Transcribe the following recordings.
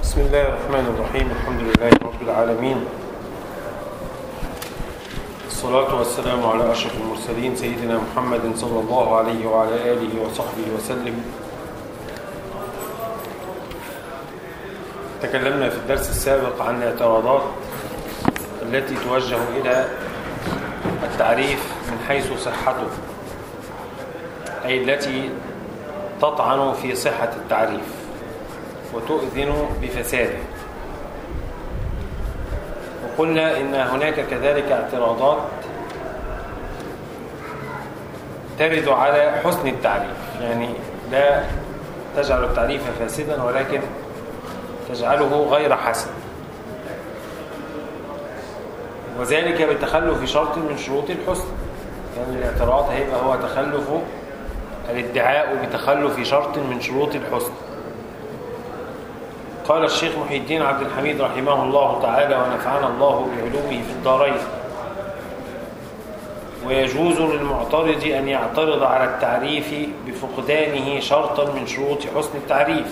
بسم الله الرحمن الرحيم الحمد لله رب العالمين الصلاة والسلام على أشرف المرسلين سيدنا محمد صلى الله عليه وعلى آله وصحبه وسلم تكلمنا في الدرس السابق عن الاعتراضات التي توجه إلى التعريف من حيث صحته أي التي تطعن في صحة التعريف وتؤذن بفساده وقلنا إن هناك كذلك اعتراضات ترد على حسن التعريف يعني لا تجعل التعريف فاسدا ولكن تجعله غير حسن وذلك بتخلف شرط من شروط الحسن يعني الاعتراض هيبقى هو تخلف الادعاء بتخلف شرط من شروط الحسن قال الشيخ محي الدين عبد الحميد رحمه الله تعالى ونفعنا الله بعلومه في الدارين ويجوز للمعترض أن يعترض على التعريف بفقدانه شرطا من شروط حسن التعريف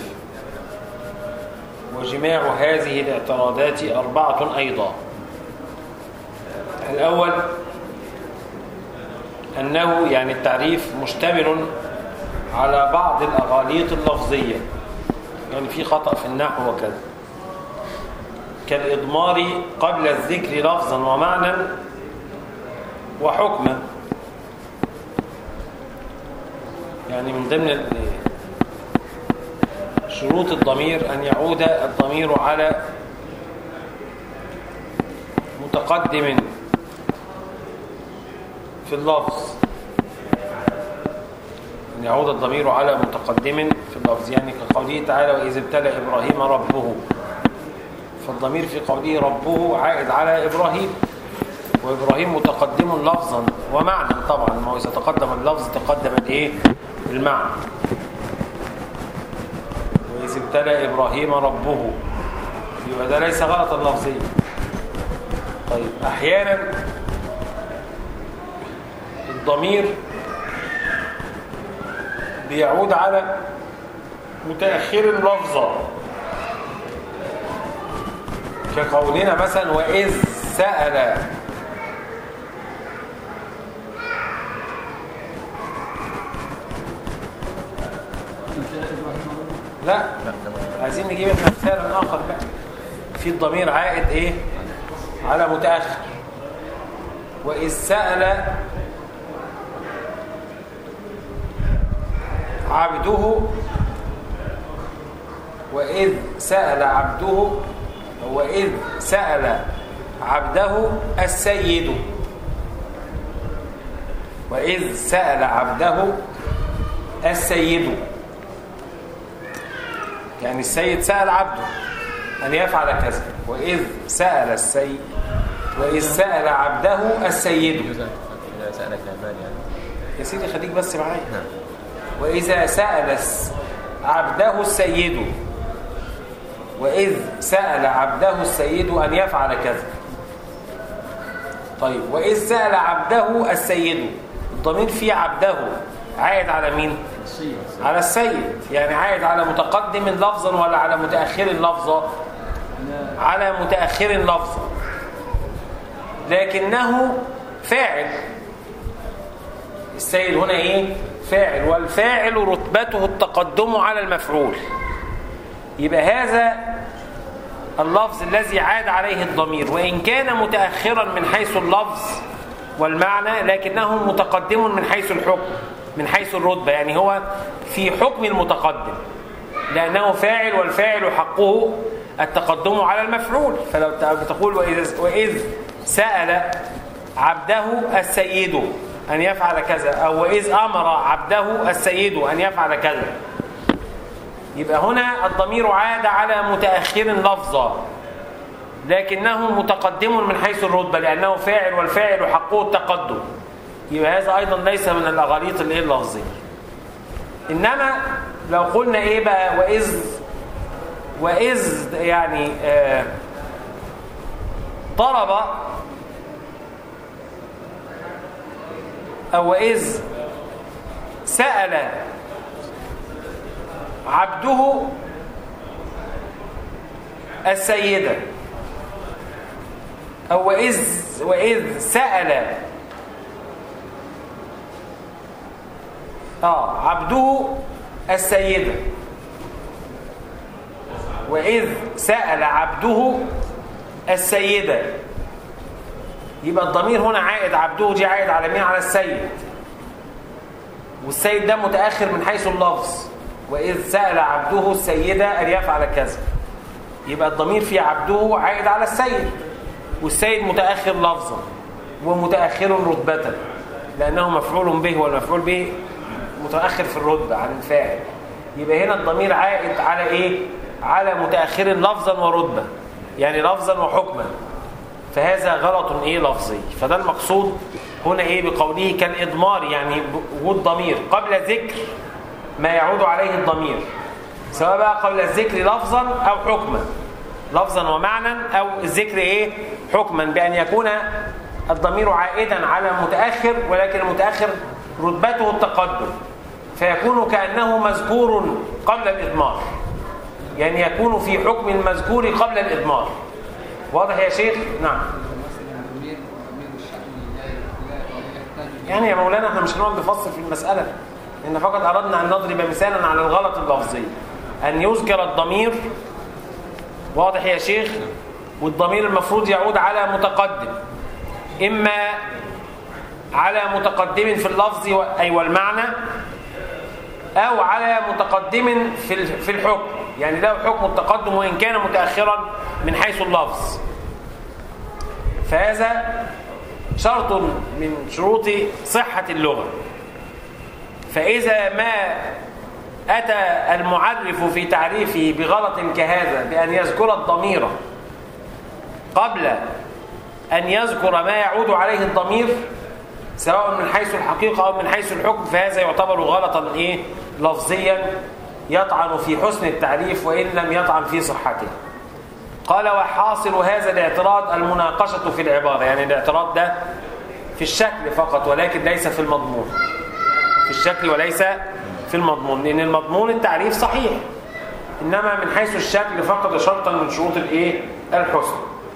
وجماع هذه الاعتراضات أربعة أيضا الأول أنه يعني التعريف مشتمل على بعض الأغاليط اللفظية يعني في خطأ في النحو وكذا كالإضمار قبل الذكر لفظا ومعنى وحكما يعني من ضمن شروط الضمير أن يعود الضمير على متقدم في اللفظ أن يعود الضمير على متقدم في اللفظ يعني كقوله تعالى وإذ ابتلى إبراهيم ربه فالضمير في قوله ربه عائد على إبراهيم وإبراهيم متقدم لفظا ومعنى طبعا ما هو إذا تقدم اللفظ تقدم الإيه المعنى وإذ ابتلى إبراهيم ربه يبقى ده ليس غلطا لفظيا طيب أحيانا الضمير بيعود على متأخر اللفظة كقولنا مثلا وإذ سأل لا عايزين نجيب مثال آخر بقى في الضمير عائد إيه على متأخر وإذ سأل عبده وإذ سأل عبده وإذ سأل عبده السيد وإذ سأل عبده السيد يعني السيد سأل عبده أن يفعل كذا وإذ سأل السيد وإذ سأل عبده السيد إذا سألك المال يعني يا سيدي خليك بس معايا وإذا سأل عبده السيد وإذ سأل عبده السيد أن يفعل كذا طيب وإذ سأل عبده السيد الضمير فيه عبده عائد على مين؟ على السيد يعني عائد على متقدم لفظا ولا على متأخر لفظا على متأخر لفظا لكنه فاعل السيد هنا ايه فاعل والفاعل رتبته التقدم على المفعول يبقى هذا اللفظ الذي عاد عليه الضمير وإن كان متأخرا من حيث اللفظ والمعنى لكنه متقدم من حيث الحكم من حيث الرتبة يعني هو في حكم المتقدم لأنه فاعل والفاعل حقه التقدم على المفعول فلو تقول وإذ, وإذ سأل عبده السيد أن يفعل كذا أو إذ أمر عبده السيد أن يفعل كذا يبقى هنا الضمير عاد على متأخر لفظا لكنه متقدم من حيث الرتبة لأنه فاعل والفاعل حقه التقدم يبقى هذا أيضا ليس من الأغاليط الإيه اللفظية إنما لو قلنا إيه بقى وإذ وإذ يعني آه طلب أو إذ سأل عبده السيدة أو وإذ, وإذ سأل آه عبده السيدة وإذ سأل عبده السيدة يبقى الضمير هنا عائد عبده دي عائد على مين على السيد والسيد ده متأخر من حيث اللفظ وإذ سأل عبده السيدة أن يفعل كذا يبقى الضمير في عبده عائد على السيد والسيد متأخر لفظا ومتأخر رتبة لأنه مفعول به والمفعول به متأخر في الرتبة عن الفاعل يبقى هنا الضمير عائد على إيه؟ على متأخر لفظا ورتبة يعني لفظا وحكما فهذا غلط إيه لفظي فده المقصود هنا إيه بقوله كالإضمار يعني وجود ضمير قبل ذكر ما يعود عليه الضمير سواء بقى قبل الذكر لفظا أو حكما لفظا ومعنى أو الذكر إيه حكما بأن يكون الضمير عائدا على متأخر ولكن المتأخر رتبته التقدم فيكون كأنه مذكور قبل الإضمار يعني يكون في حكم المذكور قبل الإضمار واضح يا شيخ؟ نعم يعني يا مولانا احنا مش هنقعد نفصل في المسألة إن فقط أردنا أن نضرب مثالا على الغلط اللفظي أن يذكر الضمير واضح يا شيخ والضمير المفروض يعود على متقدم إما على متقدم في اللفظ أي والمعنى أو على متقدم في في الحكم يعني له حكم التقدم وإن كان متأخرا من حيث اللفظ فهذا شرط من شروط صحة اللغة فإذا ما أتى المعرف في تعريفه بغلط كهذا بأن يذكر الضمير قبل أن يذكر ما يعود عليه الضمير سواء من حيث الحقيقة أو من حيث الحكم فهذا يعتبر غلطا إيه؟ لفظيا يطعن في حسن التعريف وإن لم يطعن في صحته قال وحاصل هذا الاعتراض المناقشة في العبارة يعني الاعتراض ده في الشكل فقط ولكن ليس في المضمون في الشكل وليس في المضمون لأن المضمون التعريف صحيح إنما من حيث الشكل فقد شرطا من شروط الإيه؟ الحسن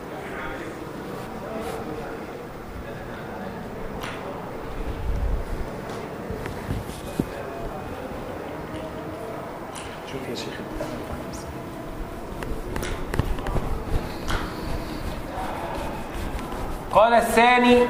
شوف يا شيخ قال الثاني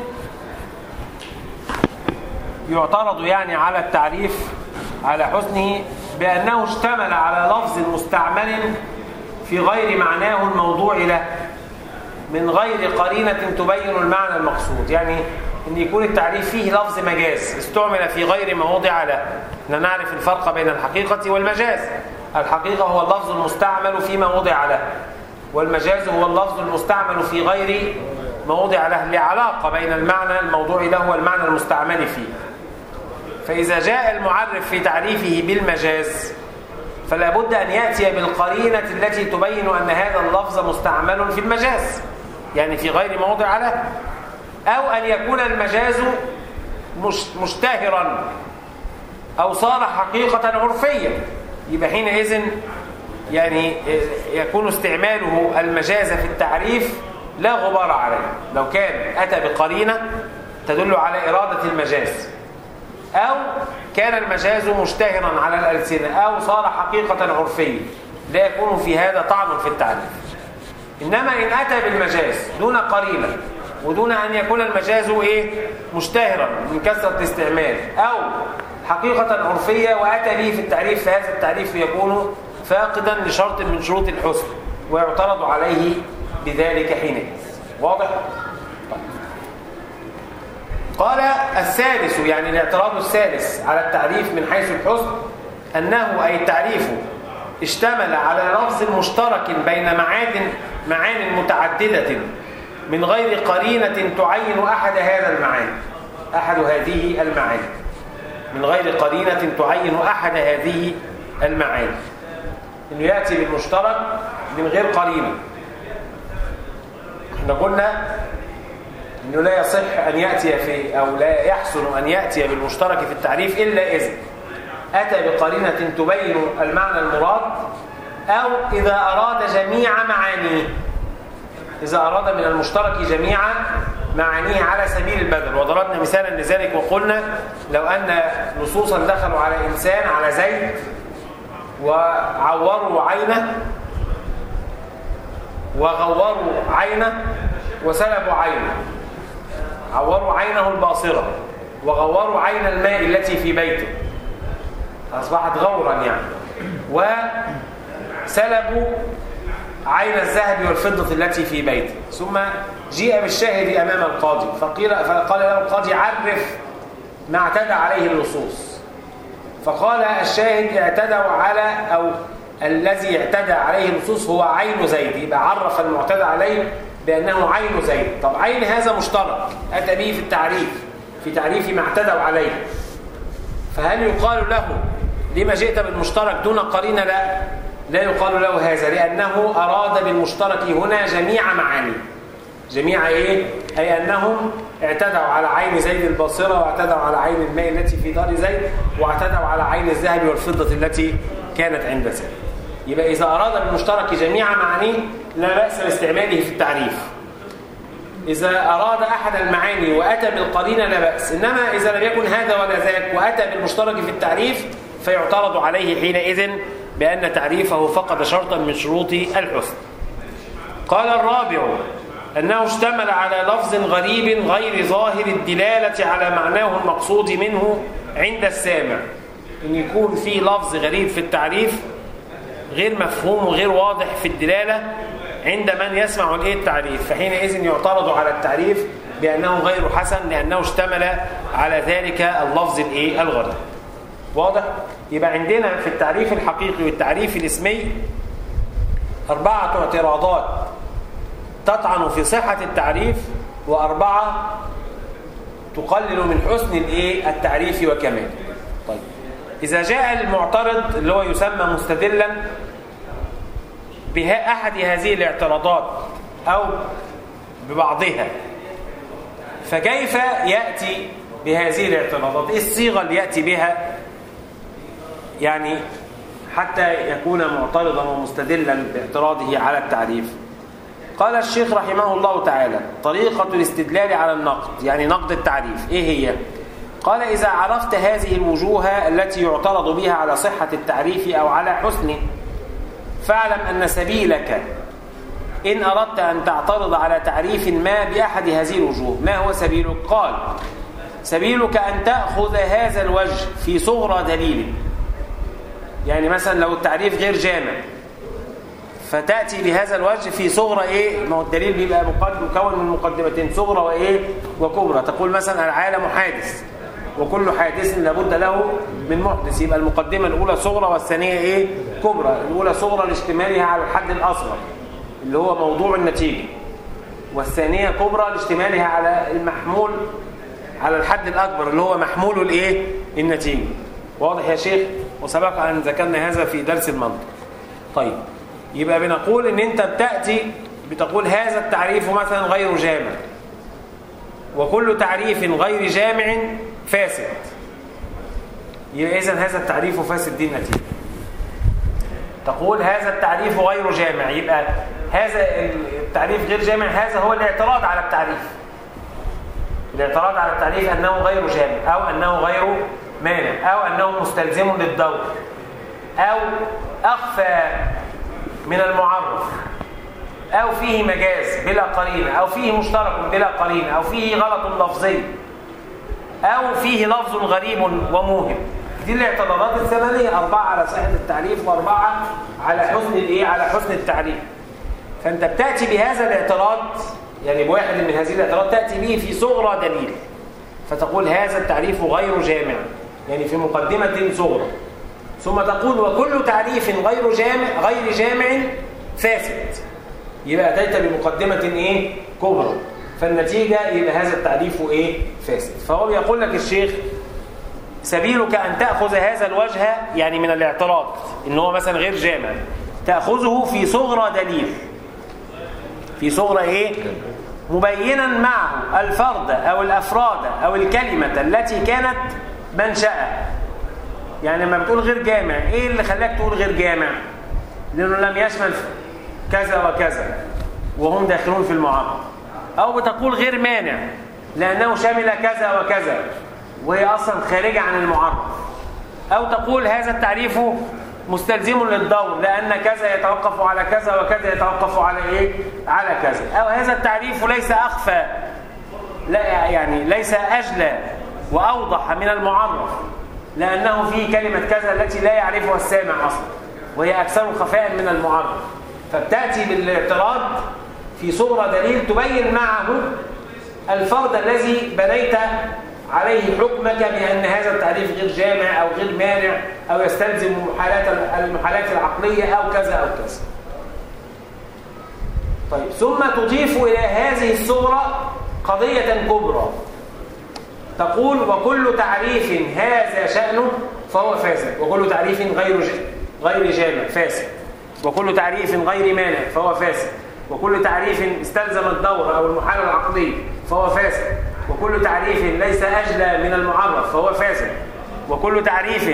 يعترض يعني على التعريف على حسنه بأنه اشتمل على لفظ مستعمل في غير معناه الموضوع له من غير قرينة تبين المعنى المقصود يعني ان يكون التعريف فيه لفظ مجاز استعمل في غير موضع له احنا نعرف الفرق بين الحقيقة والمجاز الحقيقة هو اللفظ المستعمل فيما وضع له والمجاز هو اللفظ المستعمل في غير موضع له لعلاقة بين المعنى الموضوع له والمعنى المستعمل فيه فإذا جاء المعرف في تعريفه بالمجاز فلا بد أن يأتي بالقرينة التي تبين أن هذا اللفظ مستعمل في المجاز يعني في غير موضع له أو أن يكون المجاز مش مشتهرا أو صار حقيقة عرفية يبقى حينئذ يعني يكون استعماله المجاز في التعريف لا غبار عليه لو كان أتى بقرينة تدل على إرادة المجاز أو كان المجاز مشتهرا على الألسنة أو صار حقيقة عرفية لا يكون في هذا طعن في التعريف إنما إن أتى بالمجاز دون قرينة ودون أن يكون المجاز إيه؟ مشتهرا من كثرة الاستعمال أو حقيقة عرفية وأتى به في التعريف فهذا التعريف يكون فاقدا لشرط من شروط الحسن ويعترض عليه بذلك حينئذ واضح؟ قال الثالث يعني الاعتراض الثالث على التعريف من حيث الحسن أنه أي التعريف اشتمل على لفظ مشترك بين معاد معان متعددة من غير قرينة تعين أحد هذا المعاني أحد هذه المعاني من غير قرينة تعين أحد هذه المعاني إنه يأتي بالمشترك من غير قرينة احنا قلنا انه لا يصح ان ياتي في او لا يحسن ان ياتي بالمشترك في التعريف الا اذا اتى بقرينه تبين المعنى المراد أو إذا أراد جميع معانيه إذا أراد من المشترك جميع معانيه على سبيل البدل وضربنا مثالا لذلك وقلنا لو أن نصوصا دخلوا على إنسان على زيد وعوروا عينه وغوروا عينه وسلبوا عينه عوروا عينه الباصرة وغوروا عين الماء التي في بيته أصبحت غورا يعني وسلبوا عين الذهب والفضة التي في بيته ثم جيء بالشاهد أمام القاضي فقيل فقال له القاضي عرف ما اعتدى عليه اللصوص فقال الشاهد اعتدوا على أو الذي اعتدى عليه اللصوص هو عين زيد يبقى عرف المعتدى عليه بأنه عين زيد طب عين هذا مشترك أتى به في التعريف في تعريف ما اعتدوا عليه فهل يقال له لما جئت بالمشترك دون قرينة لا لا يقال له هذا لأنه أراد بالمشترك هنا جميع معاني جميع إيه؟ أي أنهم اعتدوا على عين زيد الباصرة واعتدوا على عين الماء التي في دار زيد واعتدوا على عين الذهب والفضة التي كانت عند زيد يبقى إذا أراد بالمشترك جميع معانيه لا بأس باستعماله في التعريف إذا أراد أحد المعاني وأتى بالقرينة لا بأس إنما إذا لم يكن هذا ولا ذاك وأتى بالمشترك في التعريف فيعترض عليه حينئذ بأن تعريفه فقد شرطا من شروط الحسن قال الرابع أنه اشتمل على لفظ غريب غير ظاهر الدلالة على معناه المقصود منه عند السامع إن يكون في لفظ غريب في التعريف غير مفهوم وغير واضح في الدلالة عند من يسمع الايه التعريف فحينئذ يعترض على التعريف بأنه غير حسن لأنه اشتمل على ذلك اللفظ الايه الغريب واضح يبقى عندنا في التعريف الحقيقي والتعريف الاسمي أربعة اعتراضات تطعن في صحة التعريف وأربعة تقلل من حسن الايه التعريف وكماله طيب إذا جاء المعترض اللي هو يسمى مستدلا بأحد هذه الاعتراضات أو ببعضها فكيف يأتي بهذه الاعتراضات إيه الصيغة اللي يأتي بها يعني حتى يكون معترضا ومستدلا باعتراضه على التعريف قال الشيخ رحمه الله تعالى طريقة الاستدلال على النقد يعني نقد التعريف إيه هي؟ قال إذا عرفت هذه الوجوه التي يعترض بها على صحة التعريف أو على حسنه فاعلم أن سبيلك إن أردت أن تعترض على تعريف ما بأحد هذه الوجوه ما هو سبيلك؟ قال سبيلك أن تأخذ هذا الوجه في صغرى دليل يعني مثلا لو التعريف غير جامع فتأتي بهذا الوجه في صغرى إيه؟ ما هو الدليل بيبقى مكون من مقدمتين صغرى وإيه؟ وكبرى تقول مثلا العالم حادث وكل حادث لابد له من محدث يبقى المقدمة الأولى صغرى والثانية إيه؟ كبرى الأولى صغرى لاشتمالها على الحد الأصغر اللي هو موضوع النتيجة والثانية كبرى لاشتمالها على المحمول على الحد الأكبر اللي هو محمول الإيه؟ النتيجة واضح يا شيخ؟ وسبق أن ذكرنا هذا في درس المنطق طيب يبقى بنقول ان انت بتأتي بتقول هذا التعريف مثلا غير جامع وكل تعريف غير جامع فاسد يبقى اذا هذا التعريف فاسد دي النتيجه تقول هذا التعريف غير جامع يبقى هذا التعريف غير جامع هذا هو الاعتراض على التعريف الاعتراض على التعريف انه غير جامع او انه غير مانع او انه مستلزم للدور او اخفى من المعرف أو فيه مجاز بلا قرينة أو فيه مشترك بلا قرينة أو فيه غلط لفظي أو فيه لفظ غريب وموهم دي الاعتراضات الثمانية أربعة على صحة التعريف وأربعة على حسن الإيه؟ على حسن التعريف فأنت بتأتي بهذا الاعتراض يعني بواحد من هذه الاعتراضات تأتي به في صغرى دليل فتقول هذا التعريف غير جامع يعني في مقدمة صغرى ثم تقول وكل تعريف غير جامع غير جامع فاسد يبقى أتيت بمقدمة إيه؟ كبرى فالنتيجة يبقى هذا التعريف إيه؟ فاسد فهو بيقول لك الشيخ سبيلك أن تأخذ هذا الوجه يعني من الاعتراض إن هو مثلا غير جامع تأخذه في صغرى دليل في صغرى إيه؟ مبينا معه الفرد أو الأفراد أو الكلمة التي كانت منشأة يعني لما بتقول غير جامع ايه اللي خلاك تقول غير جامع لأنه لم يشمل كذا وكذا وهم داخلون في المعارضة أو بتقول غير مانع لأنه شمل كذا وكذا وهي أصلا خارجة عن المعارضة أو تقول هذا التعريف مستلزم للدور لأن كذا يتوقف على كذا وكذا يتوقف على إيه؟ على كذا أو هذا التعريف ليس أخفى لا يعني ليس أجلى وأوضح من المعرف لأنه فيه كلمة كذا التي لا يعرفها السامع أصلا وهي أكثر خفاء من المعرف فبتأتي بالاعتراض في صورة دليل تبين معه الفرد الذي بنيت عليه حكمك بأن هذا التعريف غير جامع أو غير مانع أو يستلزم المحالات المحالات العقلية أو كذا أو كذا طيب ثم تضيف إلى هذه الصورة قضية كبرى تقول وكل تعريف هذا شأنه فهو فاسد وكل تعريف غير غير جامع فاسد وكل تعريف غير مانع فهو فاسد وكل تعريف استلزم الدور أو المحالة العقلية فهو فاسد وكل تعريف ليس أجلى من المعرف فهو فاسد وكل تعريف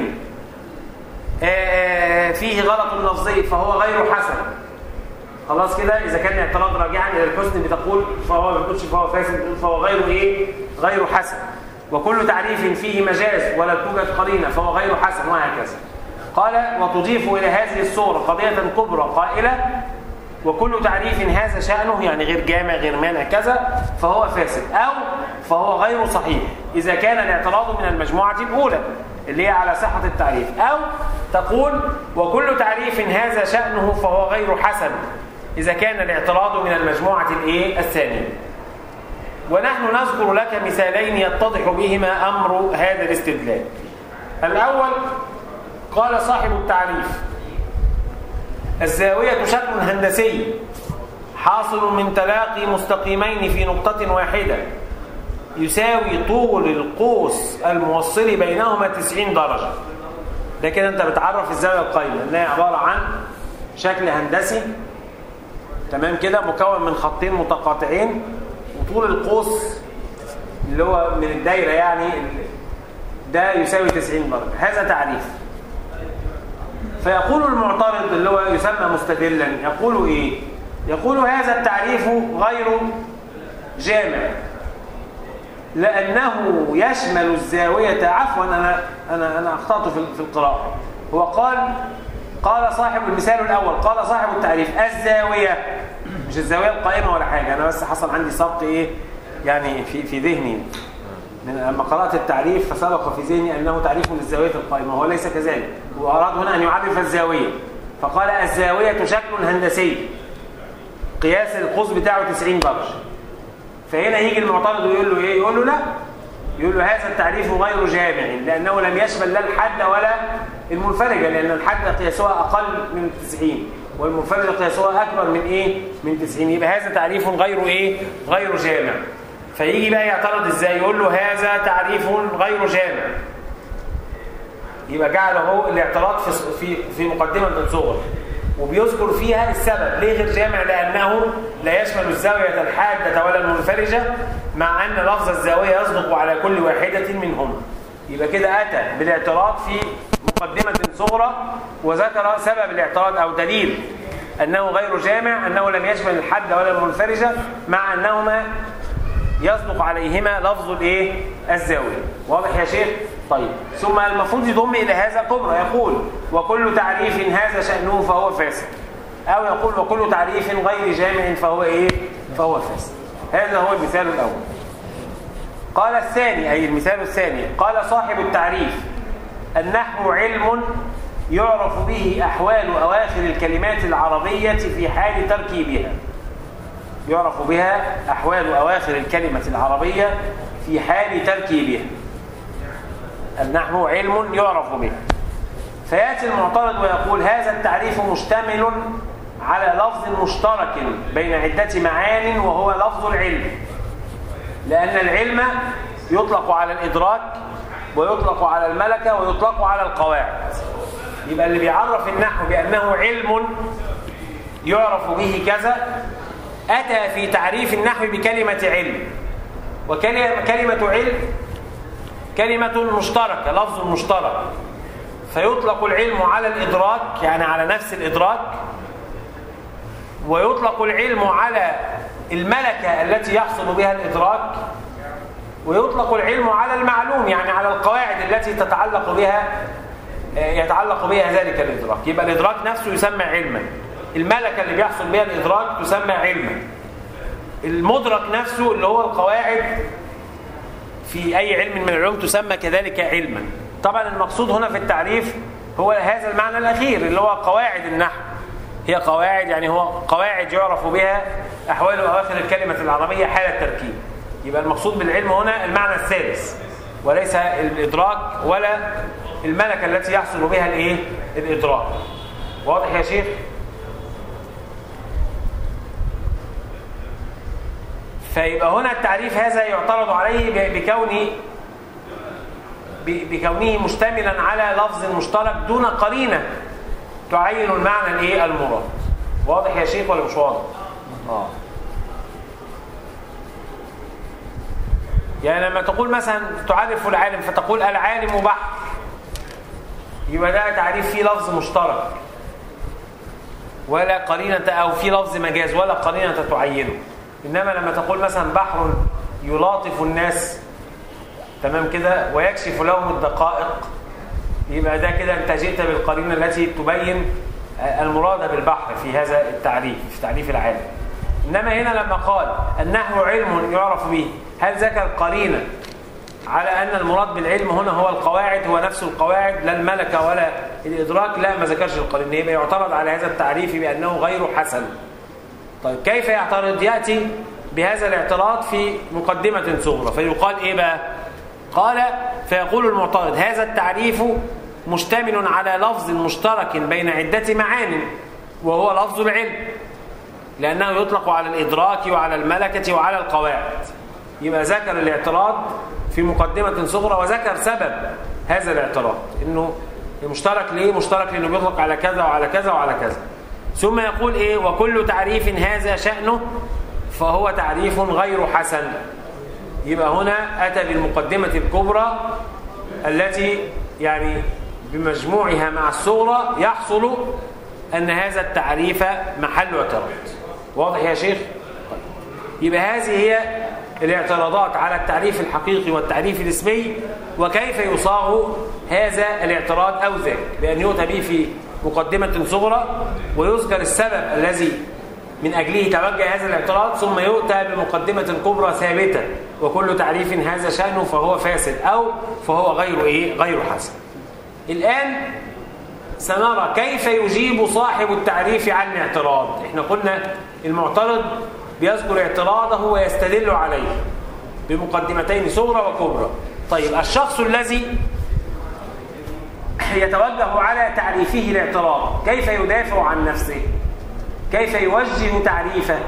فيه غلط لفظي فهو غير حسن خلاص كده إذا كان اعتراض راجعا إلى الحسن بتقول فهو ما بتقولش فهو فاسد فهو غير إيه؟ غير حسن وكل تعريف فيه مجاز ولا توجد قرينة فهو غير حسن وهكذا قال وتضيف إلى هذه الصورة قضية كبرى قائلة وكل تعريف هذا شأنه يعني غير جامع غير مانع كذا فهو فاسد أو فهو غير صحيح إذا كان الاعتراض من المجموعة الأولى اللي هي على صحة التعريف أو تقول وكل تعريف هذا شأنه فهو غير حسن إذا كان الاعتراض من المجموعة الإيه الثانية ونحن نذكر لك مثالين يتضح بهما أمر هذا الاستدلال الأول قال صاحب التعريف الزاوية شكل هندسي حاصل من تلاقي مستقيمين في نقطة واحدة يساوي طول القوس الموصل بينهما 90 درجة ده كده انت بتعرف الزاوية القايمة انها عبارة عن شكل هندسي تمام كده مكون من خطين متقاطعين وطول القوس اللي هو من الدايرة يعني ده يساوي 90 درجة هذا تعريف فيقول المعترض اللي هو يسمى مستدلا يقول ايه يقول هذا التعريف غير جامع لأنه يشمل الزاوية عفوا أنا, أنا, أنا أخطأت في القراءة هو قال قال صاحب المثال الأول قال صاحب التعريف الزاوية مش الزاوية القائمة ولا حاجة أنا بس حصل عندي سبق إيه يعني في, في ذهني من لما قرأت التعريف فسبق في ذهني أنه تعريف للزاوية القائمة وهو ليس كذلك وأراد هنا أن يعرف الزاوية فقال الزاوية شكل هندسي قياس القوس بتاعه 90 درجة فهنا يجي المعترض ويقول له ايه يقول له لا يقول له هذا التعريف غير جامع لأنه لم يشمل لا الحد ولا المنفرجة لأن الحد قياسها أقل من 90 والمنفرجة قياسها أكبر من إيه؟ من 90 يبقى هذا تعريف غير إيه؟ غير جامع فيجي بقى يعترض إزاي يقول له هذا تعريف غير جامع يبقى جعل هو الاعتراض في في في مقدمة صغرى وبيذكر فيها السبب ليه غير جامع لأنه لا يشمل الزاوية الحادة ولا المنفرجة مع أن لفظ الزاوية يصدق على كل واحدة منهما يبقى كده أتى بالاعتراض في مقدمة صغرى وذكر سبب الاعتراض أو دليل أنه غير جامع أنه لم يشمل الحد ولا المنفرجة مع أنهما يصدق عليهما لفظ الايه الزاوية واضح يا شيخ طيب ثم المفروض يضم إلى هذا كبرى يقول وكل تعريف هذا شأنه فهو فاسد أو يقول وكل تعريف غير جامع فهو إيه فهو فاسد هذا هو المثال الأول قال الثاني أي المثال الثاني قال صاحب التعريف النحو علم يعرف به أحوال أواخر الكلمات العربية في حال تركيبها يعرف بها أحوال أواخر الكلمة العربية في حال تركيبها النحو علم يعرف به فيأتي المعترض ويقول هذا التعريف مشتمل على لفظ مشترك بين عدة معان وهو لفظ العلم لأن العلم يطلق على الإدراك ويطلق على الملكة ويطلق على القواعد يبقى اللي بيعرف النحو بأنه علم يعرف به كذا أتى في تعريف النحو بكلمة علم وكلمة علم كلمة مشتركة لفظ مشترك فيطلق العلم على الإدراك يعني على نفس الإدراك ويطلق العلم على الملكة التي يحصل بها الإدراك ويطلق العلم على المعلوم يعني على القواعد التي تتعلق بها يتعلق بها ذلك الإدراك يبقى الإدراك نفسه يسمى علما الملكة اللي بيحصل بها الإدراك تسمى علما المدرك نفسه اللي هو القواعد في أي علم من العلوم تسمى كذلك علما طبعا المقصود هنا في التعريف هو هذا المعنى الأخير اللي هو قواعد النحو هي قواعد يعني هو قواعد يعرف بها أحوال وأواخر الكلمة العربية حال التركيب يبقى المقصود بالعلم هنا المعنى الثالث وليس الإدراك ولا الملكة التي يحصل بها الايه الإدراك واضح يا شيخ فيبقى هنا التعريف هذا يعترض عليه بكونه بكونه مشتملا على لفظ مشترك دون قرينة تعين المعنى الايه المراد واضح يا شيخ ولا مش واضح اه يعني لما تقول مثلا تعرف العالم فتقول العالم بحر يبقى ده تعريف فيه لفظ مشترك ولا قرينة أو في لفظ مجاز ولا قرينة تعينه إنما لما تقول مثلا بحر يلاطف الناس تمام كده ويكشف لهم الدقائق يبقى ده كده انت جئت بالقرينة التي تبين المراد بالبحر في هذا التعريف في تعريف العالم إنما هنا لما قال النحو علم يعرف به هل ذكر قرينة على أن المراد بالعلم هنا هو القواعد هو نفس القواعد لا الملكة ولا الإدراك لا ما ذكرش القرينة يبقى يعترض على هذا التعريف بأنه غير حسن طيب كيف يعترض يأتي بهذا الاعتراض في مقدمة صغرى فيقال إيه بقى قال فيقول المعترض هذا التعريف مشتمل على لفظ مشترك بين عدة معان وهو لفظ العلم لأنه يطلق على الإدراك وعلى الملكة وعلى القواعد يبقى ذكر الاعتراض في مقدمة صغرى وذكر سبب هذا الاعتراض انه مشترك ليه مشترك لانه بيطلق على كذا وعلى كذا وعلى كذا ثم يقول ايه وكل تعريف هذا شأنه فهو تعريف غير حسن يبقى هنا أتى بالمقدمة الكبرى التي يعني بمجموعها مع الصغرى يحصل أن هذا التعريف محل اعتراض واضح يا شيخ يبقى هذه هي الاعتراضات على التعريف الحقيقي والتعريف الاسمي وكيف يصاغ هذا الاعتراض أو ذاك بأن يؤتى به في مقدمة صغرى ويذكر السبب الذي من أجله توجه هذا الاعتراض ثم يؤتى بمقدمة كبرى ثابتة وكل تعريف هذا شأنه فهو فاسد أو فهو غير إيه؟ غير حسن الآن سنرى كيف يجيب صاحب التعريف عن الاعتراض احنا قلنا المعترض بيذكر اعتراضه ويستدل عليه بمقدمتين صغرى وكبرى طيب الشخص الذي يتوجه على تعريفه الاعتراض كيف يدافع عن نفسه كيف يوجه تعريفه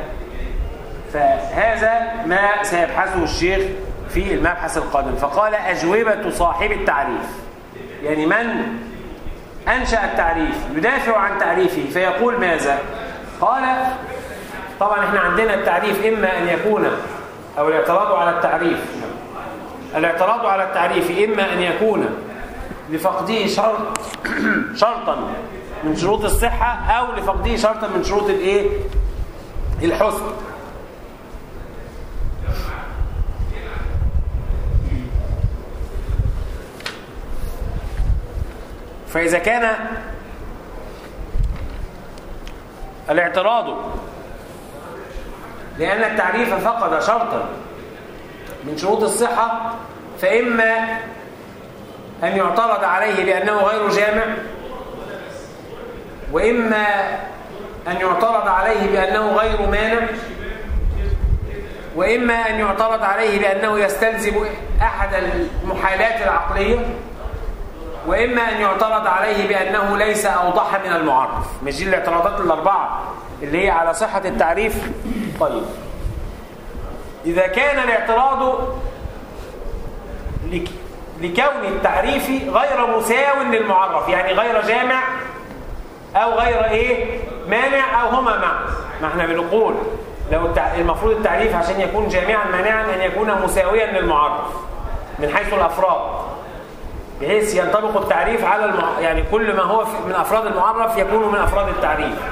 فهذا ما سيبحثه الشيخ في المبحث القادم فقال أجوبة صاحب التعريف يعني من أنشأ التعريف يدافع عن تعريفه فيقول ماذا قال طبعا احنا عندنا التعريف إما أن يكون أو الاعتراض على التعريف الاعتراض على التعريف إما أن يكون لفقده شرط شرطا من شروط الصحة أو لفقده شرطا من شروط الايه الحسن فإذا كان الاعتراض لأن التعريف فقد شرطا من شروط الصحة فإما أن يعترض عليه بأنه غير جامع وإما أن يعترض عليه بأنه غير مانع وإما أن يعترض عليه بأنه يستلزم أحد المحالات العقلية وإما أن يعترض عليه بأنه ليس أوضح من المعرف مش دي الاعتراضات الأربعة اللي هي على صحة التعريف طيب إذا كان الاعتراض لك لكون التعريف غير مساو للمعرف يعني غير جامع أو غير إيه مانع أو هما مع ما احنا بنقول لو التع... المفروض التعريف عشان يكون جامعا مانعا أن يكون مساويا للمعرف من حيث الأفراد بحيث ينطبق التعريف على المع... يعني كل ما هو من أفراد المعرف يكون من أفراد التعريف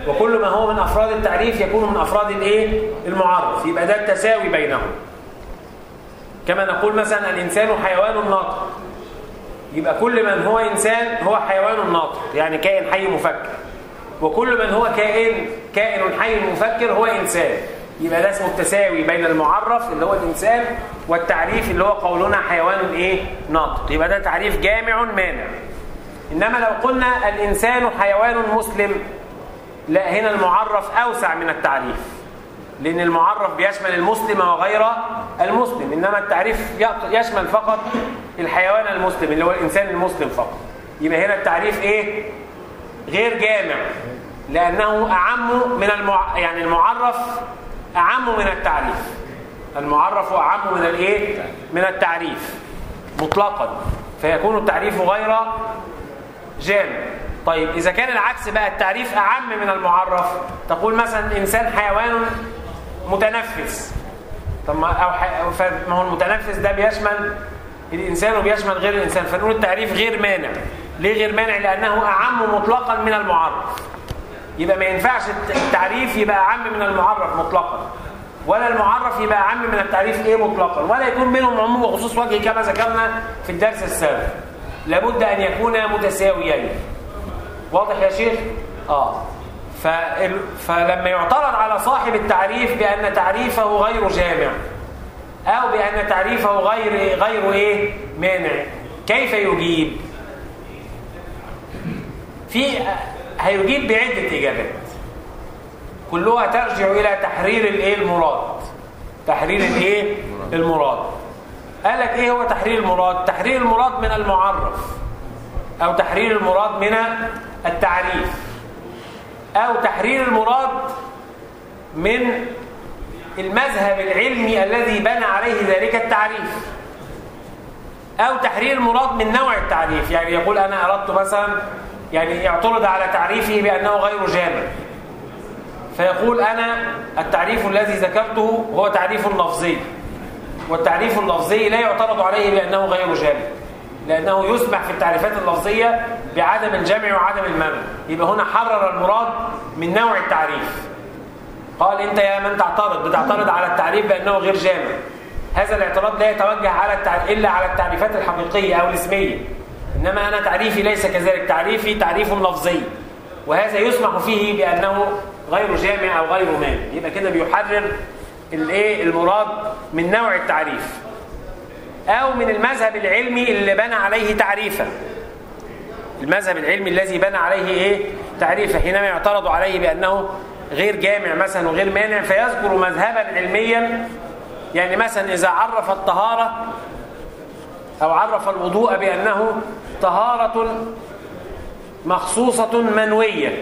وكل ما هو من أفراد التعريف يكون من أفراد الإيه؟ المعرف يبقى ده التساوي بينهم كما نقول مثلا الإنسان حيوان ناطق يبقى كل من هو إنسان هو حيوان ناطق يعني كائن حي مفكر وكل من هو كائن كائن حي مفكر هو إنسان يبقى ده اسمه التساوي بين المعرف اللي هو الإنسان والتعريف اللي هو قولنا حيوان إيه ناطق يبقى ده تعريف جامع مانع إنما لو قلنا الإنسان حيوان مسلم لا هنا المعرف أوسع من التعريف لأن المعرف بيشمل المسلم وغير المسلم إنما التعريف يشمل فقط الحيوان المسلم اللي هو الإنسان المسلم فقط يبقى هنا التعريف إيه؟ غير جامع لأنه أعم من المع... يعني المعرف أعم من التعريف المعرف أعم من الإيه؟ من التعريف مطلقا فيكون التعريف غير جامع طيب إذا كان العكس بقى التعريف أعم من المعرف تقول مثلا الإنسان حيوان متنفس طب ما أو ح... ما هو المتنفس ده بيشمل الإنسان وبيشمل غير الإنسان فنقول التعريف غير مانع ليه غير مانع لأنه أعم مطلقا من المعرف يبقى ما ينفعش التعريف يبقى أعم من المعرف مطلقا ولا المعرف يبقى أعم من التعريف إيه مطلقا ولا يكون بينهم عموم وخصوص وجه كما ذكرنا في الدرس السابق لابد أن يكونا متساويين واضح يا شيخ؟ آه فال... فلما يعترض على صاحب التعريف بأن تعريفه غير جامع أو بأن تعريفه غير غير إيه؟ مانع كيف يجيب؟ في هيجيب بعدة إجابات كلها ترجع إلى تحرير الإيه المراد تحرير الإيه المراد قال لك إيه هو تحرير المراد تحرير المراد من المعرف أو تحرير المراد من التعريف أو تحرير المراد من المذهب العلمي الذي بنى عليه ذلك التعريف أو تحرير المراد من نوع التعريف يعني يقول أنا أردت مثلا يعني يعترض على تعريفه بأنه غير جامع فيقول أنا التعريف الذي ذكرته هو تعريف لفظي والتعريف اللفظي لا يعترض عليه بأنه غير جامع لأنه يسمح في التعريفات اللفظية بعدم الجمع وعدم المنع يبقى هنا حرر المراد من نوع التعريف قال أنت يا من تعترض بتعترض على التعريف بأنه غير جامع هذا الاعتراض لا يتوجه على التعريف إلا على التعريفات الحقيقية أو الاسمية إنما أنا تعريفي ليس كذلك تعريفي تعريف لفظي وهذا يسمح فيه بأنه غير جامع أو غير مانع يبقى كده بيحرر الايه المراد من نوع التعريف أو من المذهب العلمي اللي بنى عليه تعريفا المذهب العلمي الذي بنى عليه ايه تعريفا حينما يعترض عليه بأنه غير جامع مثلا وغير مانع فيذكر مذهبا علميا يعني مثلا إذا عرف الطهارة أو عرف الوضوء بأنه طهارة مخصوصة منوية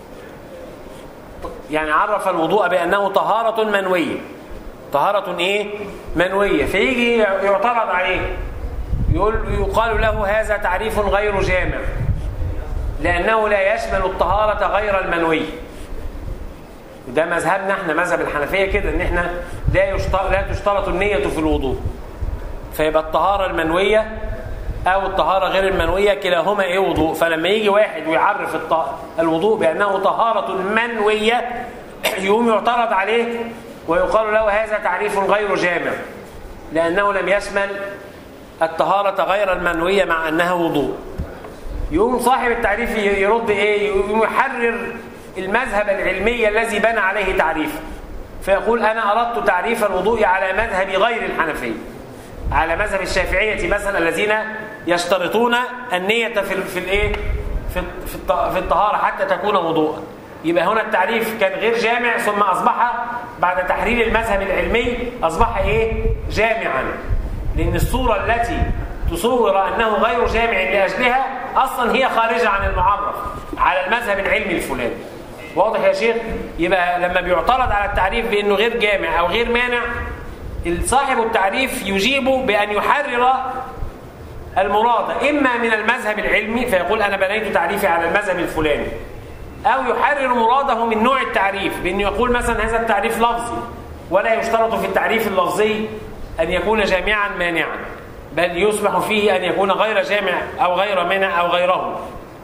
يعني عرف الوضوء بأنه طهارة منوية طهارة إيه؟ منوية فيجي يعترض عليه يقول يقال له هذا تعريف غير جامع لأنه لا يشمل الطهارة غير المنوية وده مذهبنا احنا مذهب الحنفية كده ان احنا لا يشترط لا تشترط النية في الوضوء فيبقى الطهارة المنوية أو الطهارة غير المنوية كلاهما إيه وضوء فلما يجي واحد ويعرف الوضوء بأنه طهارة منوية يقوم يعترض عليه ويقال له هذا تعريف غير جامع لأنه لم يشمل الطهارة غير المنوية مع أنها وضوء يقوم صاحب التعريف يرد إيه يقوم يحرر المذهب العلمي الذي بنى عليه تعريفه فيقول أنا أردت تعريف الوضوء على مذهب غير الحنفية على مذهب الشافعية مثلا الذين يشترطون النية في في الايه في في الطهارة حتى تكون وضوءا يبقى هنا التعريف كان غير جامع ثم أصبح بعد تحرير المذهب العلمي أصبح إيه جامعا لأن الصورة التي تصور أنه غير جامع لأجلها أصلا هي خارجة عن المعرف على المذهب العلمي الفلاني واضح يا شيخ يبقى لما بيعترض على التعريف بأنه غير جامع أو غير مانع صاحب التعريف يجيب بأن يحرر المراد إما من المذهب العلمي فيقول أنا بنيت تعريفي على المذهب الفلاني أو يحرر مراده من نوع التعريف بأنه يقول مثلا هذا التعريف لفظي ولا يشترط في التعريف اللفظي أن يكون جامعا مانعا بل يسمح فيه أن يكون غير جامع أو غير مانع أو غيره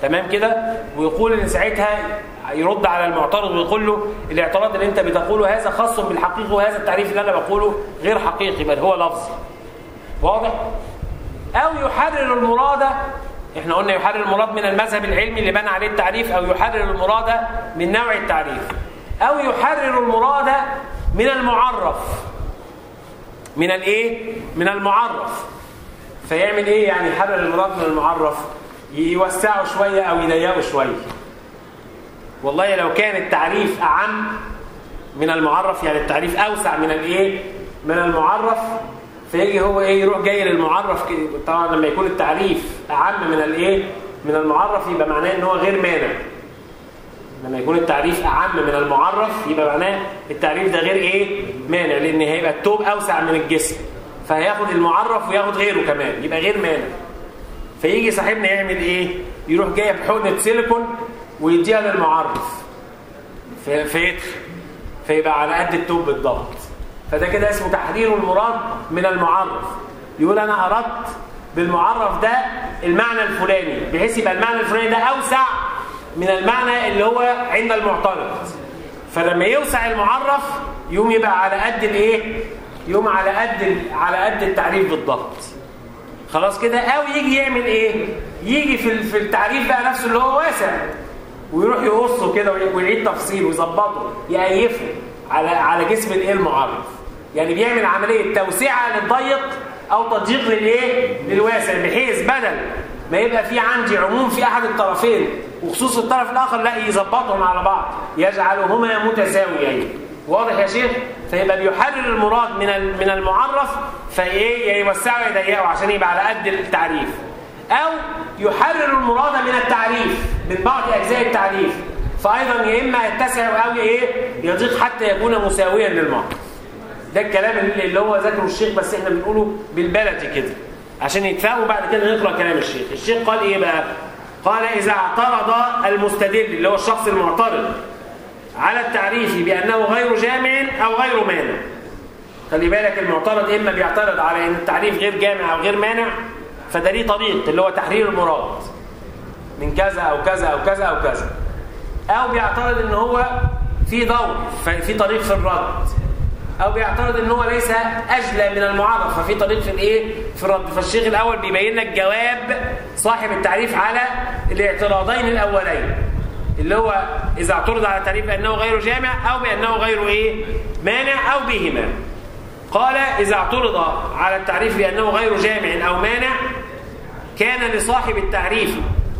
تمام كده ويقول ان ساعتها يرد على المعترض ويقول له الاعتراض اللي انت بتقوله هذا خاص بالحقيقه وهذا التعريف اللي انا بقوله غير حقيقي بل هو لفظي واضح او يحرر المراد احنا قلنا يحرر المراد من المذهب العلمي اللي بنى عليه التعريف او يحرر المراد من نوع التعريف او يحرر المراد من المعرف من الايه من المعرف فيعمل ايه يعني يحرر المراد من المعرف يوسعه شويه او يضيقه شويه والله لو كان التعريف اعم من المعرف يعني التعريف اوسع من الايه من المعرف فيجي هو ايه يروح جاي للمعرف كده طبعا لما يكون التعريف اعم من الايه من المعرف يبقى معناه ان هو غير مانع لما يكون التعريف اعم من المعرف يبقى معناه التعريف ده غير ايه مانع لان هيبقى التوب اوسع من الجسم فهياخد المعرف وياخد غيره كمان يبقى غير مانع فيجي صاحبنا يعمل ايه يروح جايب حقنه سيليكون ويديها للمعرف في فيدخل فيبقى على قد التوب بالضبط فده كده اسمه تحرير المراد من المعرف يقول انا اردت بالمعرف ده المعنى الفلاني بحيث يبقى المعنى الفلاني ده اوسع من المعنى اللي هو عند المعترض فلما يوسع المعرف يوم يبقى على قد الايه يوم على قد على قد التعريف بالضبط خلاص كده او يجي يعمل ايه يجي في في التعريف بقى نفسه اللي هو واسع ويروح يقصه كده ويعيد تفصيله ويظبطه يقيفه على على جسم الايه المعرف يعني بيعمل عمليه توسعه للضيق او تضييق للايه للواسع بحيث بدل ما يبقى في عندي عموم في احد الطرفين وخصوص الطرف الاخر لا يظبطهم على بعض يجعلهما متساويين واضح يا شيخ فيبقى بيحرر المراد من من المعرف فايه يوسعه يضيقه عشان يبقى على قد التعريف او يحرر المراد من التعريف من بعض اجزاء التعريف فايضا يا اما يتسع او ايه يضيق حتى يكون مساويا للمعرف ده الكلام اللي هو ذكره الشيخ بس احنا بنقوله بالبلدي كده عشان يتفهموا بعد كده نقرا كلام الشيخ الشيخ قال ايه بقى قال اذا اعترض المستدل اللي هو الشخص المعترض على التعريف بانه غير جامع او غير مانع خلي بالك المعترض اما بيعترض على ان التعريف غير جامع او غير مانع فده ليه طريق اللي هو تحرير المراد من كذا او كذا او كذا او كذا او بيعترض ان هو في دور في طريق في الرد او بيعترض ان هو ليس اجلى من المعرف ففي طريق في الايه في الرد فالشيخ الاول بيبين لك جواب صاحب التعريف على الاعتراضين الاولين اللي هو اذا اعترض على التعريف بانه غير جامع او بانه غير ايه مانع او بهما قال اذا اعترض على التعريف بانه غير جامع او مانع كان لصاحب التعريف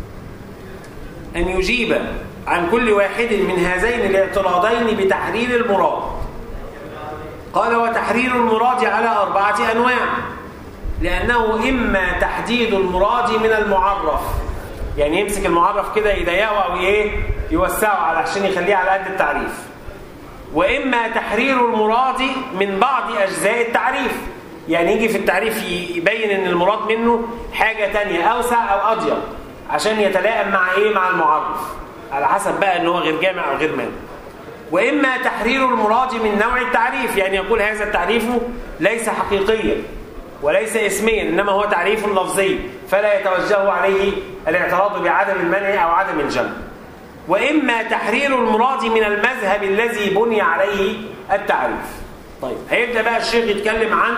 ان يجيب عن كل واحد من هذين الاعتراضين بتحرير المراد قال وتحرير المراد على أربعة أنواع لأنه إما تحديد المراد من المعرف يعني يمسك المعرف كده يضيقه أو إيه يوسعه علشان يخليه على قد التعريف وإما تحرير المراد من بعض أجزاء التعريف يعني يجي في التعريف يبين ان المراد منه حاجة تانية أوسع أو أضيق عشان يتلائم مع إيه مع المعرف على حسب بقى ان هو غير جامع أو غير مانع وإما تحرير المراد من نوع التعريف يعني يقول هذا التعريف ليس حقيقيا وليس اسميا إنما هو تعريف لفظي فلا يتوجه عليه الاعتراض بعدم المنع أو عدم الجمع وإما تحرير المراد من المذهب الذي بني عليه التعريف طيب هيبدأ بقى الشيخ يتكلم عن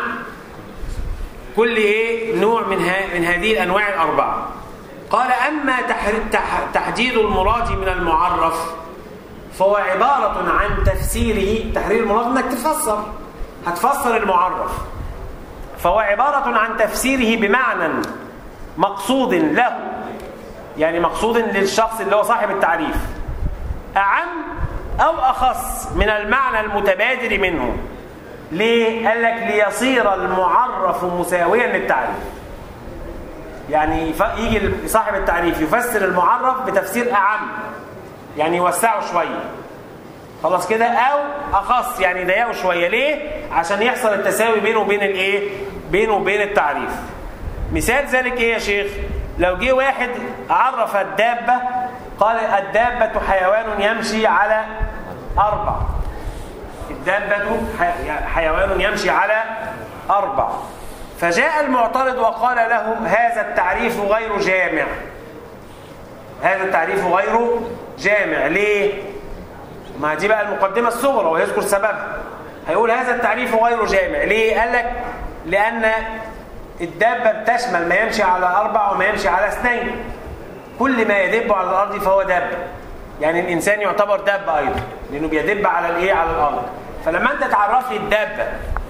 كل إيه نوع من, ها من هذه الأنواع الأربعة قال أما تحديد المراد من المعرف فهو عبارة عن تفسيره تحرير المراد انك تفسر هتفسر المعرف فهو عبارة عن تفسيره بمعنى مقصود له يعني مقصود للشخص اللي هو صاحب التعريف أعم أو أخص من المعنى المتبادر منه ليه؟ قال لك ليصير المعرف مساويا للتعريف يعني يجي صاحب التعريف يفسر المعرف بتفسير أعم يعني يوسعه شوية خلاص كده او اخص يعني يضيقه شوية ليه عشان يحصل التساوي بينه وبين الايه بينه وبين التعريف مثال ذلك ايه يا شيخ لو جه واحد عرف الدابة قال الدابة حيوان يمشي على أربع الدابة حيوان يمشي على أربع فجاء المعترض وقال له هذا التعريف غير جامع هذا التعريف غير جامع ليه ما دي بقى المقدمة الصغرى ويذكر سببها هيقول هذا التعريف غير جامع ليه قال لك لأن الدابة بتشمل ما يمشي على أربع وما يمشي على اثنين كل ما يدب على الأرض فهو دابة يعني الإنسان يعتبر دابة أيضا لأنه بيدب على الإيه على الأرض فلما أنت تعرف لي الدابة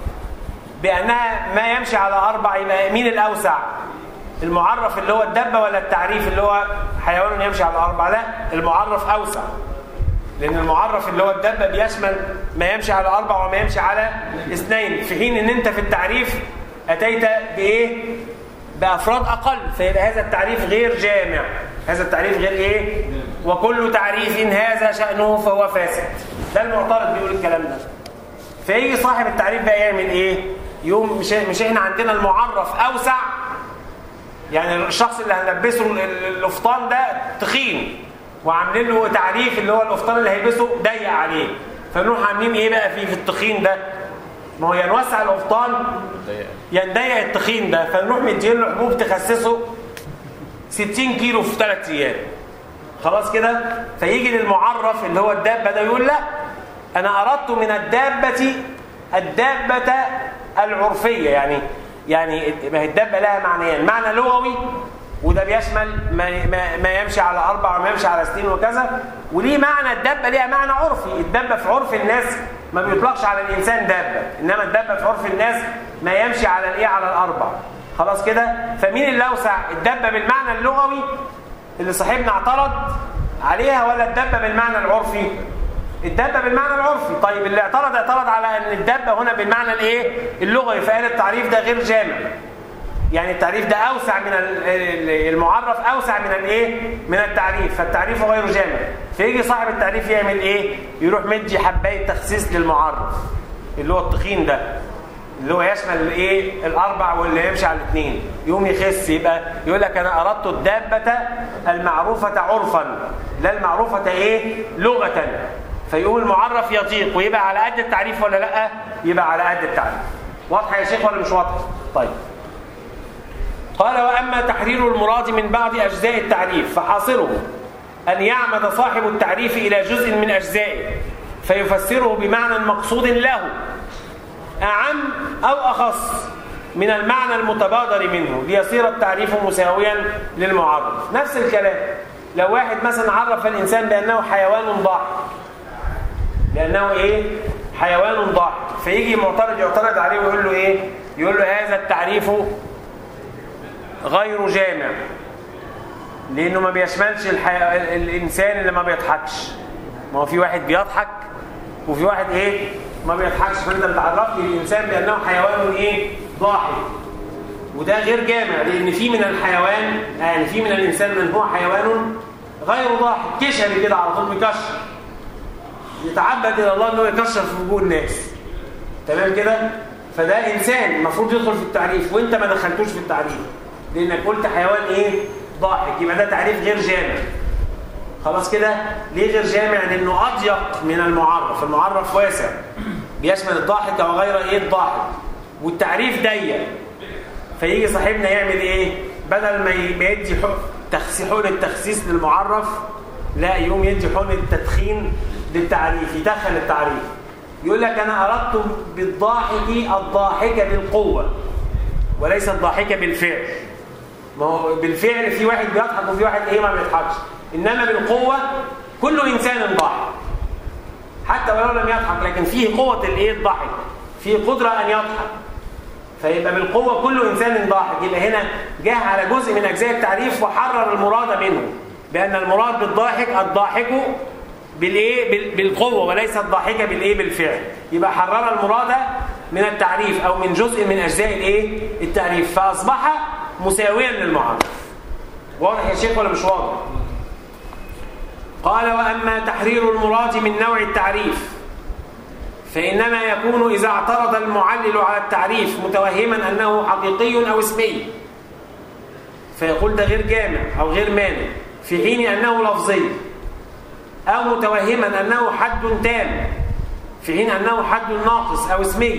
بأنها ما يمشي على أربع يبقى مين الأوسع المعرف اللي هو الدابة ولا التعريف اللي هو حيوان يمشي على أربع لا المعرف أوسع لأن المعرف اللي هو الدابة بيشمل ما يمشي على أربع وما يمشي على اثنين في حين أن أنت في التعريف أتيت بإيه؟ بأفراد أقل فيبقى هذا التعريف غير جامع هذا التعريف غير إيه؟ وكل تعريف هذا شأنه فهو فاسد ده المعترض بيقول الكلام ده فيجي صاحب التعريف بقى يعمل إيه؟ يوم مش, مش إحنا عندنا المعرف أوسع يعني الشخص اللي هنلبسه القفطان ده تخين وعاملين له تعريف اللي هو القفطان اللي هيلبسه ضيق عليه فنروح عاملين ايه بقى فيه في التخين ده ما هو يا نوسع القفطان يا نضيق التخين ده فنروح مدين له حبوب تخسسه 60 كيلو في 3 ايام خلاص كده فيجي للمعرف اللي هو الدابه ده يقول لا انا اردت من الدابه الدابه العرفيه يعني يعني ما هي الدابه لها معنيين معنى لغوي وده بيشمل ما, ما, ما يمشي على أربع وما يمشي على سنين وكذا وليه معنى الدابة ليها معنى عرفي الدابة في عرف الناس ما بيطلقش على الإنسان دابة إنما الدابة في عرف الناس ما يمشي على الإيه على الأربع خلاص كده فمين اللي أوسع الدابة بالمعنى اللغوي اللي صاحبنا اعترض عليها ولا الدابة بالمعنى العرفي الدابة بالمعنى العرفي طيب اللي اعترض اعترض على ان الدابة هنا بالمعنى الايه اللغوي فقال التعريف ده غير جامع يعني التعريف ده اوسع من المعرف اوسع من الايه من التعريف فالتعريف غير جامع فيجي صاحب التعريف يعمل ايه يروح مدي حبايه تخسيس للمعرف اللي هو التخين ده اللي هو يشمل الايه الاربع واللي يمشي على الاثنين يوم يخس يبقى يقول لك انا اردت الدابه المعروفه عرفا لا المعروفه ايه لغه فيقوم المعرف يضيق ويبقى على قد التعريف ولا لا يبقى على قد التعريف واضحه يا شيخ ولا مش واضحه طيب قال وأما تحرير المراد من بعض أجزاء التعريف فحاصله أن يعمد صاحب التعريف إلى جزء من أجزائه فيفسره بمعنى مقصود له أعم أو أخص من المعنى المتبادر منه ليصير التعريف مساويا للمعرف نفس الكلام لو واحد مثلا عرف الإنسان بأنه حيوان ضاحك لأنه إيه؟ حيوان ضاحك فيجي معترض يعترض عليه ويقول له إيه؟ يقول له هذا التعريف غير جامع لانه ما بيشملش الحي... الانسان اللي ما بيضحكش ما هو في واحد بيضحك وفي واحد ايه ما بيضحكش فانت بتعرف لي الانسان بانه حيوان ايه ضاحك وده غير جامع لان في من الحيوان يعني في من الانسان من هو حيوان غير ضاحك كشري كده على طول مكشر يتعبد الى الله انه يكشر في وجوه الناس تمام كده فده انسان المفروض يدخل في التعريف وانت ما دخلتوش في التعريف لانك قلت حيوان ايه ضاحك يبقى ده تعريف غير جامع خلاص كده ليه غير جامع لانه اضيق من المعرف المعرف واسع بيشمل الضاحك وغير ايه الضاحك والتعريف ضيق فيجي صاحبنا يعمل ايه بدل ما يدي حقن التخسيس للمعرف لا يقوم يدي حقن التدخين للتعريف يدخل التعريف يقول لك انا اردت بالضاحك الضاحكه بالقوه وليس الضاحكه بالفعل ما هو بالفعل في واحد بيضحك وفي واحد ايه ما بيضحكش انما بالقوه كل انسان ضاحك حتى ولو لم يضحك لكن فيه قوه الايه الضحك فيه قدره ان يضحك فيبقى بالقوه كل انسان ضاحك يبقى هنا جه على جزء من اجزاء التعريف وحرر المراد منه بان المراد بالضاحك الضاحك بالايه بالقوه وليس الضاحكه بالايه بالفعل يبقى حرر المراد من التعريف او من جزء من اجزاء الايه التعريف فاصبح مساويا للمعرف واضح يا شيخ ولا مش واضح قال واما تحرير المراد من نوع التعريف فانما يكون اذا اعترض المعلل على التعريف متوهما انه حقيقي او اسمي فيقول ده غير جامع او غير مانع في حين انه لفظي او متوهما انه حد تام في حين انه حد ناقص او اسمي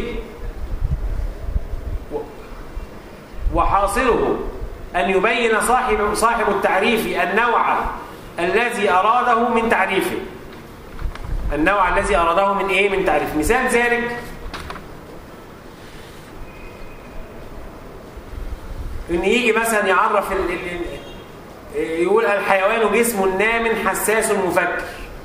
وحاصله أن يبين صاحب صاحب التعريف النوع الذي أراده من تعريفه النوع الذي أراده من إيه من تعريف مثال ذلك إن يجي مثلا يعرف ال... ال... يقول الحيوان جسم نام حساس مفكر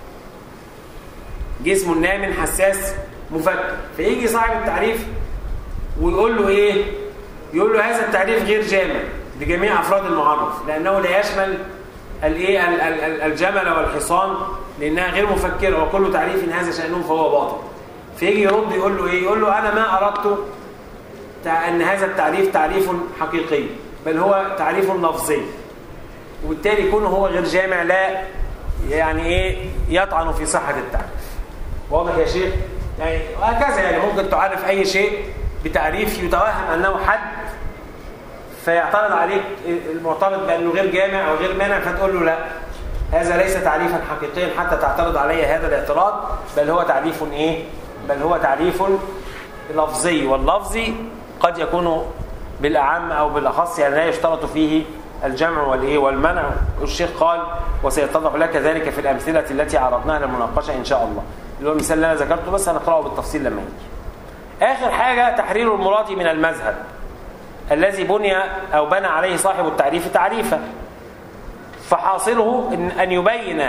جسم نام حساس مفكر فيجي صاحب التعريف ويقول له ايه يقول له هذا التعريف غير جامع لجميع افراد المعرف لانه لا يشمل الايه الجمل والحصان لانها غير مفكره وكل تعريف هذا شانه فهو باطل فيجي يرد يقول له ايه يقول له انا ما اردت ان هذا التعريف تعريف حقيقي بل هو تعريف لفظي وبالتالي يكون هو غير جامع لا يعني ايه يطعن في صحه التعريف واضح يا شيخ يعني وهكذا يعني ممكن تعرف اي شيء بتعريف يتوهم انه حد فيعترض عليك المعترض بانه غير جامع او غير مانع فتقول له لا هذا ليس تعريفا حقيقيا حتى تعترض علي هذا الاعتراض بل هو تعريف ايه بل هو تعريف لفظي واللفظي قد يكون بالاعم او بالاخص يعني لا يشترط فيه الجمع والايه والمنع الشيخ قال وسيتضح لك ذلك في الامثله التي عرضناها للمناقشه ان شاء الله اللي هو المثال اللي انا ذكرته بس هنقراه بالتفصيل لما يجي اخر حاجه تحرير المراد من المذهب الذي بني او بنى عليه صاحب التعريف تعريفا فحاصله إن, ان يبين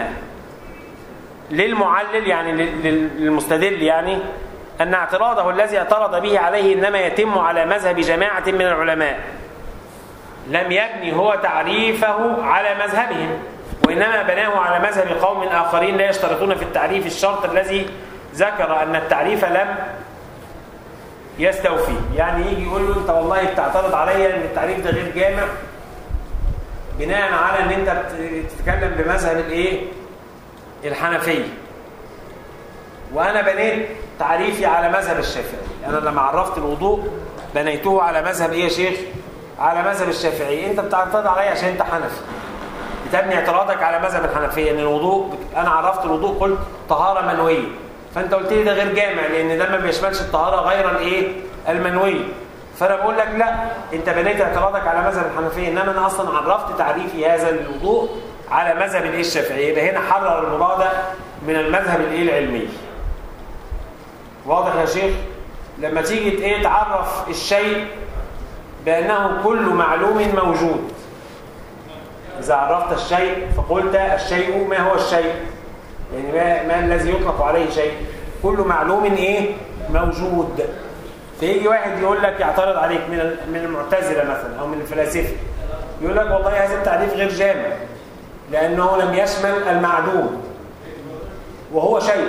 للمعلل يعني للمستدل يعني ان اعتراضه الذي اعترض به عليه انما يتم على مذهب جماعه من العلماء لم يبني هو تعريفه على مذهبهم وإنما بناه على مذهب قوم آخرين لا يشترطون في التعريف الشرط الذي ذكر أن التعريف لم يستوفي يعني يجي يقول له أنت والله بتعترض عليا أن التعريف ده غير جامع بناء على أن أنت بتتكلم بمذهب الإيه؟ الحنفية وأنا بنيت تعريفي على مذهب الشافعي أنا لما عرفت الوضوء بنيته على مذهب إيه يا شيخ؟ على مذهب الشافعي أنت بتعترض عليا عشان أنت حنفي بتبني اعتراضك على مذهب الحنفيه ان الوضوء انا عرفت الوضوء قلت طهاره منويه فانت قلت لي ده غير جامع لان ده ما بيشملش الطهاره غير الايه المنويه فانا بقول لك لا انت بنيت اعتراضك على مذهب الحنفيه انما انا اصلا عرفت تعريفي هذا الوضوء على مذهب الايه الشافعي يبقى هنا حرر المراد من المذهب الايه العلمي واضح يا شيخ لما تيجي ايه تعرف الشيء بانه كل معلوم موجود إذا عرفت الشيء فقلت الشيء ما هو الشيء يعني ما, ما الذي يطلق عليه شيء كل معلوم إيه موجود فيجي واحد يقول لك يعترض عليك من من المعتزلة مثلا أو من الفلاسفة يقول لك والله هذا التعريف غير جامع لأنه لم يشمل المعدوم وهو شيء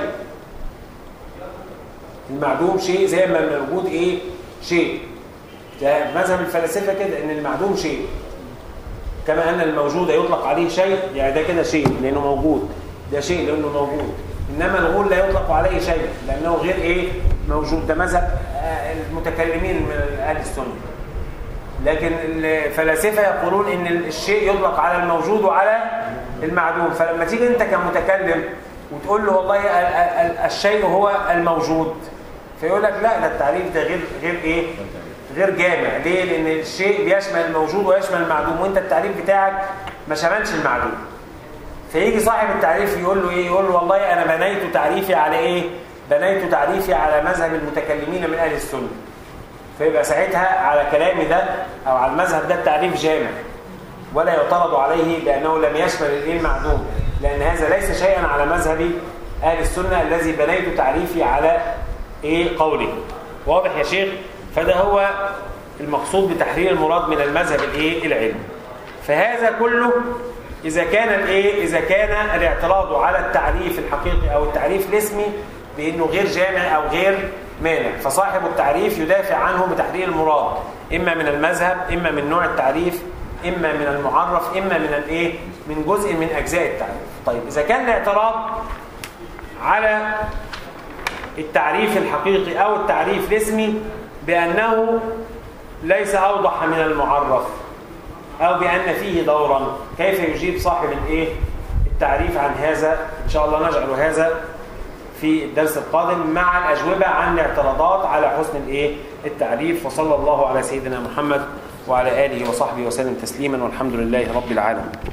المعدوم شيء زي ما الموجود ايه شيء ده مذهب الفلاسفه كده ان المعدوم شيء كما أن الموجود يطلق عليه شيء يعني ده كده شيء لأنه موجود ده شيء لأنه موجود إنما الغول لا يطلق عليه شيء لأنه غير إيه موجود ده مذهب المتكلمين من أهل السنة لكن الفلاسفة يقولون إن الشيء يطلق على الموجود وعلى المعدوم فلما تيجي أنت كمتكلم وتقول له والله الشيء هو الموجود فيقول لك لا ده التعريف ده غير غير ايه غير جامع ليه لان الشيء بيشمل الموجود ويشمل المعدوم وانت التعريف بتاعك ما شملش المعدوم فيجي صاحب التعريف يقول له ايه يقول له والله انا بنيت تعريفي على ايه بنيت تعريفي على مذهب المتكلمين من اهل السنه فيبقى ساعتها على كلامي ده او على المذهب ده التعريف جامع ولا يعترض عليه بانه لم يشمل الايه المعدوم لان هذا ليس شيئا على مذهب اهل السنه الذي بنيت تعريفي على ايه قوله واضح يا شيخ فده هو المقصود بتحرير المراد من المذهب الايه العلمي فهذا كله اذا كان الايه اذا كان الاعتراض على التعريف الحقيقي او التعريف الاسمي بانه غير جامع او غير مانع فصاحب التعريف يدافع عنه بتحرير المراد اما من المذهب اما من نوع التعريف اما من المعرف اما من الايه من جزء من اجزاء التعريف طيب اذا كان الاعتراض على التعريف الحقيقي او التعريف الاسمي بأنه ليس أوضح من المعرف أو بأن فيه دورا كيف يجيب صاحب الإيه التعريف عن هذا إن شاء الله نجعل هذا في الدرس القادم مع الأجوبة عن الاعتراضات على حسن الإيه التعريف وصلى الله على سيدنا محمد وعلى آله وصحبه وسلم تسليما والحمد لله رب العالمين